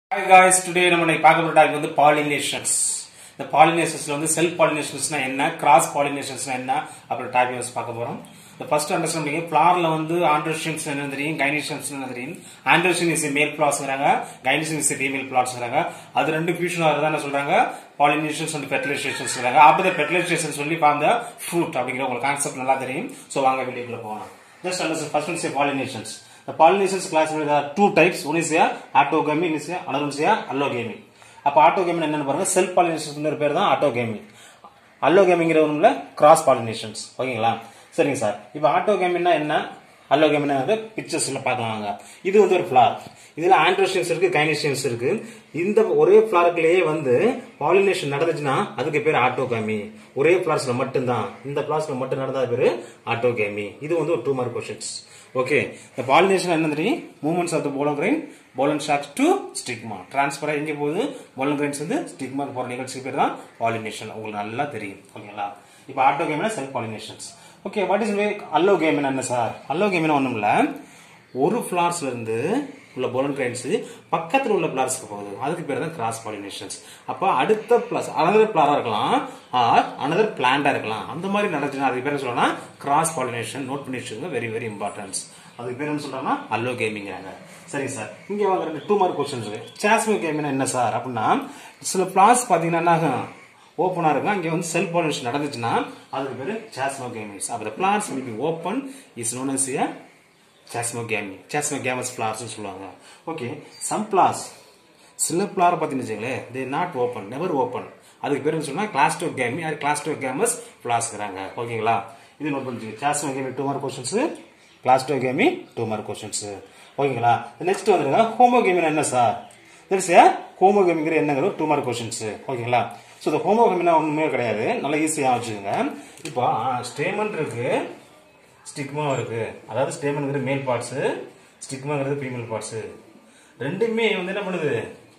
Hi guys today நம்ம இன்னைக்கு பார்க்க போற டாபிக் வந்து பாலினேஷன்ஸ் இந்த பாலினேஷன்ஸ்ல வந்து செல்ஃப் பாலினேஷன்ஸ்னா என்ன கிராஸ் பாலினேஷன்ஸ்னா என்ன அப்புறம் டாபிக் வந்து பார்க்க போறோம் இந்த ஃபர்ஸ்ட் அண்டர்ஸ்டாண்ட் பண்ணி ஃபிளார்ல வந்து ஆண்ட்ரோஷியன்ஸ் என்ன தெரியும் கைனிஷியன்ஸ் என்ன தெரியும் ஆண்ட்ரோஷியன் இஸ் மேல் பிளாட்ஸ்ங்கிறாங்க கைனிஷியன் இஸ் ஃபீமேல் பிளாட்ஸ்ங்கிறாங்க அது ரெண்டு ஃபியூஷன் ஆகிறதா என்ன சொல்றாங்க பாலினேஷன்ஸ் அண்ட் ஃபெர்டிலைசேஷன்ஸ் சொல்றாங்க அப்போ இந்த ஃபெர்டிலைசேஷன் சொல்லி ஃபார்ம் த ஃப்ரூட் அப்படிங்கிற உங்களுக்கு கான்செப்ட் நல்லா தெரியும் ஸோ வாங்க வீடியோக்குள்ள போகலாம் just understand first one say pollinations The pollinations classified there are two types. One is a autogamy, one is a another one is a allogamy. அப்ப ஆட்டோகேமி என்னன்னு பாருங்க செல்ஃப் பாலினேஷன் பேர் தான் ஆட்டோகேமி அல்லோகேமிங்கிறவங்கள கிராஸ் பாலினேஷன்ஸ் ஓகேங்களா சரிங்க சார் இப்போ ஆட்டோகேமின்னா என்ன அல்லோகேமினா பிக்சர்ஸ்ல பார்க்கலாங்க இது வந்து ஒரு ஃபிளார் இதுல ஆண்ட்ரோஷியன்ஸ் இருக்கு கைனேஷியன்ஸ் இருக்கு இந்த ஒரே ஃபிளாருக்குள்ளேயே வந்து பாலினேஷன் நடந்துச்சுன்னா அதுக்கு பேர் ஆட்டோகேமி ஒரே ஃபிளார்ஸ்ல மட்டும்தான் இந்த ஃபிளார்ஸ்ல மட்டும் நடந்தா பேரு ஆட்டோகேமி இது வந்து ஒரு டூ மார்க் கொஸ்டின்ஸ் ஓகே இந்த பாலினேஷன் என்ன தெரியும் movements of the pollen grain pollen sacs to stigma டிரான்ஸ்பரா எங்க போகுது போலன் கிரைன்ஸ் வந்து ஸ்டிக்மாக்கு போற நிகழ்ச்சி பேர் தான் பாலினேஷன் உங்களுக்கு நல்லா தெரியும் ஓகேங்களா இப்போ ஆட்டோ கேம்னா self pollinations okay what is allogamy என்ன சார் அல்லோ கேம்னா ஒண்ணும் இல்ல ஒரு ஃபிளார்ஸ்ல இருந்து உள்ள போலன் கிரைன்ஸ் பக்கத்துல உள்ள பிளார்ஸ்க்கு போகுது அதுக்கு பேர் தான் கிராஸ் பாலினேஷன்ஸ் அப்ப அடுத்த பிளஸ் அனதர் பிளாரா இருக்கலாம் ஆர் அனதர் பிளான்டா இருக்கலாம் அந்த மாதிரி நடந்துச்சுன்னா அதுக்கு பேர் என்ன சொல்லலாம் கிராஸ் பாலினேஷன் நோட் பண்ணி வச்சுக்கோங்க வெரி வெரி இம்பார்ட்டன்ஸ் அதுக்கு பேர் என்ன சொல்றாங்கன்னா அல்லோ கேமிங்கிறாங்க சரிங்க சார் இங்க வாங்க ரெண்டு டூ மார்க் கொஸ்டின்ஸ் இருக்கு சாஸ்மோ கேமிங் என்ன சார் அப்படின்னா சில பிளாஸ் பாத்தீங்கன்னா ஓப்பனா இருக்கும் அங்க வந்து செல்ஃப் பாலினேஷன் நடந்துச்சுன்னா அதுக்கு பேரு சாஸ்மோ கேமிங்ஸ் அப்ப plants will be open is known as a chasmogamy chasmogamous flowers சொல்லுவாங்க ஓகே சம் பிளாஸ் சில பிளார் பார்த்தீங்கன்னு வச்சுங்களேன் they not open never open அதுக்கு பேர் சொன்னா கிளாஸ்டோ கேமி அது கிளாஸ்டோ கேமஸ் பிளாஸ்ங்கிறாங்க ஓகேங்களா இது நோட் பண்ணி chasmogamy two mark questions cleistogamy two mark questions ஓகேங்களா நெக்ஸ்ட் வந்துருங்க ஹோமோகேமி என்ன சார் தெரிஸ் ஹோமோகேமிங்கிற என்னங்கிற டூ மார்க் கொஸ்டின்ஸ் ஓகேங்களா ஸோ இந்த ஹோமோகேமினா ஒன்றுமே கிடையாது நல்லா ஈஸியாக வச்சுக்கோங்க இப்போ ஸ்டேமன் இருக்கு ஸ்டிக்மா இருக்கு அதாவது ஸ்டேமன்ங்கிறது மேல் பார்ட்ஸ் ஸ்டிக்மாங்கிறது ஃபீமேல் பார்ட்ஸ் ரெண்டுமே வந்து என்ன பண்ணுது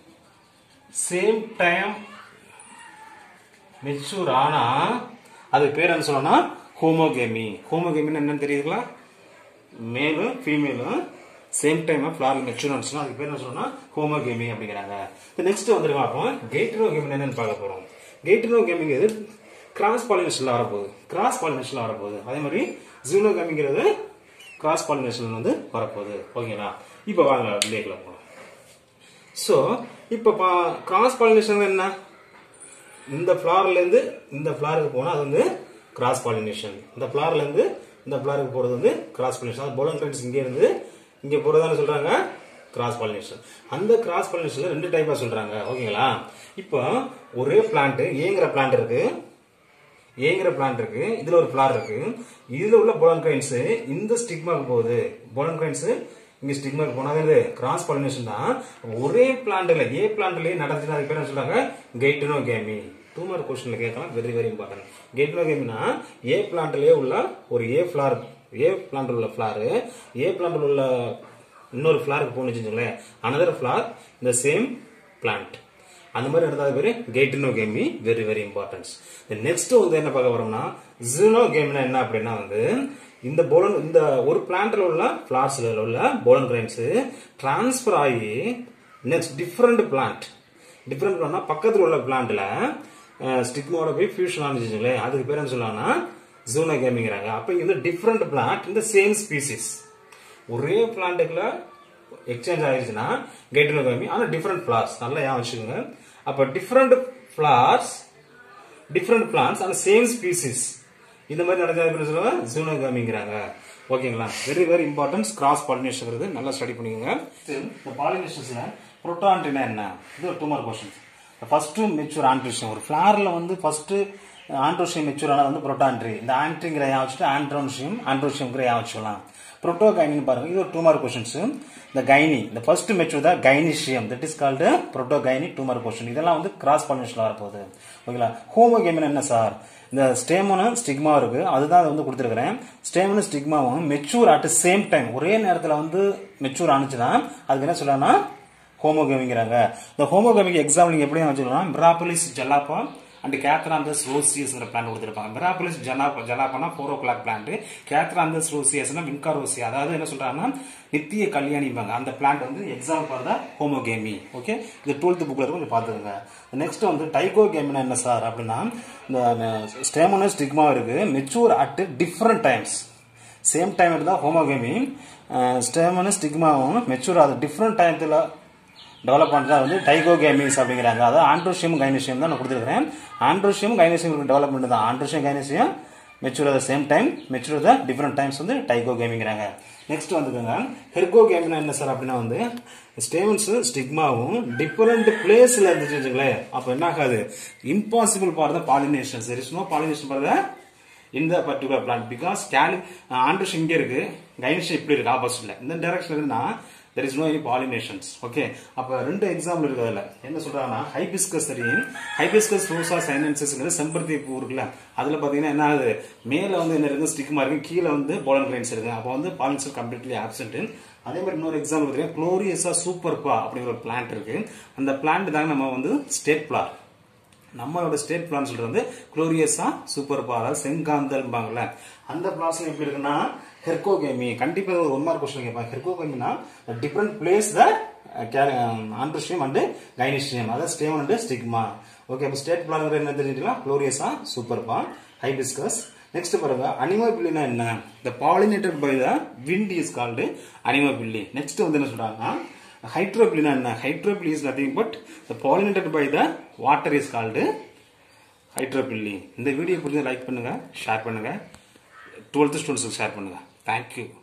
சேம் டைம் மெச்சூர் ஆனா அதுக்கு பேர் என்ன சொல்லணும்னா ஹோமோகேமி ஹோமோகேமின்னு என்னன்னு தெரியுதுங்களா மேலும் ஃபீமேலும் சேம் டைம் ஃபிளார் மெச்சூர் ஆனிச்சுன்னா அதுக்கு பேர் என்ன சொல்லணும்னா ஹோமோகேமி அப்படிங்கிறாங்க நெக்ஸ்ட் வந்துருங்க பார்ப்போம் கேட்ரோ கேமிங் என்னன்னு பார்க்க போறோம் கேட்ரோ கேமிங் இது கிராஸ் பாலினேஷன்ல வரப்போகுது கிராஸ் பாலினேஷன்ல வரப்போகுது அதே மாதிரி ஜூனோகாமிங்கிறது கிராஸ் பாலினேஷன் வந்து வரப்போகுது ஓகேங்களா இப்போ வாங்க வில்லேஜ்ல போகலாம் ஸோ இப்போ கிராஸ் பாலினேஷன் என்ன இந்த ஃப்ளார்ல இருந்து இந்த ஃப்ளாருக்கு போனா அது வந்து கிராஸ் பாலினேஷன் இந்த ஃப்ளார்ல இருந்து இந்த ஃப்ளாருக்கு போறது வந்து கிராஸ் பாலினேஷன் அது போலன் ஃப்ரெண்ட்ஸ் இங்க இருந்து இங்க போறதான்னு சொல்றாங்க கிராஸ் பாலினேஷன் அந்த கிராஸ் பாலினேஷன்ல ரெண்டு டைப்பா சொல்றாங்க ஓகேங்களா இப்போ ஒரே பிளான்ட் ஏங்கிற பிளான்ட் இருக்கு ஏங்கிற பிளான்ட் இருக்கு இதுல ஒரு ஃபிளார் இருக்கு இதுல உள்ள போலன் கிரைன்ஸ் இந்த ஸ்டிக்மாக்கு போகுது போலன் கிரைன்ஸ் இங்க ஸ்டிக்மாக்கு போனா கிராஸ் பாலினேஷன் தான் ஒரே பிளான்ட்ல ஏ பிளான்ட்லயே நடந்துச்சுன்னா அதுக்கு பேர் என்ன சொல்றாங்க கெய்டனோ கேமி டூ மார்க் கொஸ்டின்ல கேட்கலாம் வெரி வெரி இம்பார்ட்டன்ட் கெய்டனோ கேமினா ஏ பிளான்ட்லயே உள்ள ஒரு ஏ ஃபிளார் ஏ பிளான்ட்ல உள்ள ஃபிளார் ஏ பிளான்ட்ல உள்ள இன்னொரு ஃபிளாருக்கு போன்னு வச்சுக்கோங்களேன் அனதர் ஃபிளார் இந்த சேம் பிளான்ட் அந்த மாதிரி நடந்தாத பேரு geitonogamy very very importance next வந்து என்ன பார்க்க வரோம்னா ஜீனோ கேம்னா என்ன அப்படின்னா வந்து இந்த போலன் இந்த ஒரு பிளான்ட்ல உள்ள பிளாட்ஸ்ல உள்ள போலன் கிரைன்ஸ் டிரான்ஸ்பர் ஆகி நெக்ஸ்ட் டிஃப்ரெண்ட் பிளான்ட் டிஃப்ரெண்ட் பிளான்ட்னா பக்கத்துல உள்ள பிளான்ட்ல ஸ்டிக்மோட போய் ஃபியூஷன் ஆனிச்சுங்களேன் அதுக்கு பேர் என்ன சொல்லுவாங்கன்னா ஜூனோ கேமிங்கிறாங்க அப்ப இங்க வந்து டிஃப்ரெண்ட் பிளான்ட் இந்த சேம் ஸ்பீசிஸ் ஒரே பிளான்ட்டுக்குள்ள எக்ஸ்சேஞ்ச் ஆயிடுச்சுன்னா கேட்டினோகாமி ஆனா டிஃப்ரெண்ட் ஃபிளார்ஸ் நல்லா ஏன் வச்சுக்கோங்க அப்ப டிஃப்ரெண்ட் ஃபிளார்ஸ் டிஃப்ரெண்ட் பிளான்ஸ் ஆனா சேம் ஸ்பீசிஸ் இந்த மாதிரி நடந்தது சொல்லுவாங்க ஜூனோகாமிங்கிறாங்க ஓகேங்களா very very importance cross pollination நல்லா ஸ்டடி பண்ணிக்கோங்க இந்த பாலினேஷன்ஸ்ல புரோட்டான்ட்ரினா என்ன இது ஒரு two mark question first mature androecium ஒரு ஃபிளார்ல வந்து ஃபர்ஸ்ட் ஆண்ட்ரோஷியம் மெச்சூர் ஆனது வந்து புரோட்டான்ட்ரி இந்த ஆண்ட்ரிங்கிற யா வச்சுட்டு ஆண்ட்ரோன்ஷியம் ஆண்ட்ரோஷியம்ங்கிற யா வச்சுக்கலாம் புரோட்டோகைனின்னு பாருங்க இது ஒரு டூ மார்க் கொஸ்டின்ஸ் இந்த கைனி இந்த ஃபர்ஸ்ட் மெச்சூர் தான் gynoecium that is called protogyny two mark question இதெல்லாம் வந்து கிராஸ் பாலினேஷன்ல வரப்போகுது ஓகேங்களா ஹோமோகேமின் என்ன சார் இந்த ஸ்டேமனும் ஸ்டிக்மா இருக்கு அதுதான் அதை வந்து கொடுத்துருக்கிறேன் ஸ்டேமனும் ஸ்டிக்மாவும் மெச்சூர் அட் சேம் டைம் ஒரே நேரத்தில் வந்து மெச்சூர் ஆனிச்சுன்னா அதுக்கு என்ன சொல்லலாம்னா ஹோமோகேமிங்கிறாங்க இந்த ஹோமோகேமிக் எக்ஸாம்பிள் நீங்க எப்படி வச்சுக்கலாம் மிராபலிஸ் ஜல்லாப்பா அண்ட் கேத்ராந்தஸ் ரோசியஸ்ங்கிற பிளான் கொடுத்துருப்பாங்க மெராபுலிஸ் ஜனா ஜலாபனா four o'clock plant catharanthus ரோசியஸ்னா வின்கா ரோசியா அதாவது என்ன சொல்றாங்கன்னா நித்திய கல்யாணிம்பாங்க அந்த பிளான்ட் வந்து example for the homogamy okay இது டுவெல்த் புக்ல இருக்கும் கொஞ்சம் பார்த்துக்கோங்க நெக்ஸ்ட் வந்து டைகோ கேமினா என்ன சார் அப்படின்னா இந்த ஸ்டேமோனஸ் ஸ்டிக்மா இருக்கு mature at different times same time இருந்தால் ஹோமோகேமி ஸ்டேமனஸ் ஸ்டிக்மாவும் மெச்சூர் ஆகுது டிஃப்ரெண்ட் டைத்தில் டெவலப் பண்ணுறது வந்து டைகோகேமிஸ் அப்படிங்கிறாங்க அதாவது ஆண்ட்ரோஷியம் கைனேஷியம் தான் நான் கொடுத்துருக்கிறேன் ஆண்ட்ரோஷியம் கைனேஷியம் டெவலப்மெண்ட் தான் androecium gynoecium mature at same time mature the different times வந்து டைகோ கேமிங்கிறாங்க நெக்ஸ்ட் வந்துக்கோங்க ஹெர்கோ கேமினா என்ன சார் அப்படின்னா வந்து ஸ்டேவன்ஸ் ஸ்டிக்மாவும் டிஃபரெண்ட் பிளேஸ்ல இருந்துச்சு வச்சுங்களேன் அப்போ என்ன ஆகாது இம்பாசிபிள் ஃபார் த பாலினேஷன் சரி நோ பாலினேஷன் ஃபார் த இந்த பர்டிகுலர் பிளான்ட் பிகாஸ் கேலி ஆண்ட்ரஸ் இங்கே இருக்கு கைனிஷன் இப்படி இருக்கு ஆப்போசிட்ல இந்த டைரக்ஷன் இருந்தா there is no any pollinations okay அப்ப ரெண்டு எக்ஸாம்பிள் இருக்கு அதுல என்ன சொல்றாங்கன்னா ஹைபிஸ்கஸ் சரி ஹைபிஸ்கஸ் ரோசா சைனன்சஸ்ங்கிறது செம்பருத்தி பூ இருக்குல்ல அதுல பாத்தீங்கன்னா என்ன ஆகுது மேல வந்து என்ன இருக்கு ஸ்டிக்மா இருக்கு கீழே வந்து போலன் கிரைன்ஸ் இருக்கு அப்போ வந்து பாலினேஷன் கம்ப்ளீட்லி ஆப்சென்ட் அதே மாதிரி இன்னொரு எக்ஸாம்பிள் இருக்கு குளோரியஸா சூப்பர் பா அப்படிங்கிற ஒரு பிளான்ட் இருக்கு அந்த பிளான்ட் தாங்க நம்ம வந்து ஸ்டேட் பிளார் நம்மளோட ஸ்டேட் பிளான் சொல்றது வந்து குளோரியஸா சூப்பர் பாரா செங்காந்தல்பாங்கல்ல அந்த பிளான்ஸ் எப்படி இருக்குன்னா ஹெர்கோகேமி கண்டிப்பா ஒரு ஒன் மார்க் கொஸ்டின் கேட்பாங்க ஹெர்கோகேமினா different place the androecium and gynoecium அதாவது ஸ்டேவன் அண்ட் ஸ்டிக்மா ஓகே அப்போ ஸ்டேட் பிளான் என்ன தெரிஞ்சுக்கலாம் குளோரியஸா சூப்பர் பா ஹைபிஸ்கஸ் நெக்ஸ்ட் பாருங்க அனிமோபில்லினா என்ன the pollinated by the wind is called anemophily next வந்து என்ன சொல்றாங்கன்னா ஹைட்ரோபிலினா என்ன hydrophily is nothing but the pollinated by the water is called hydrophily இந்த வீடியோ பிடிச்ச லைக் பண்ணுங்க ஷேர் பண்ணுங்க டுவெல்த் ஸ்டூடெண்ட்ஸுக்கு ஷேர் பண்ணுங்க தேங்க்யூ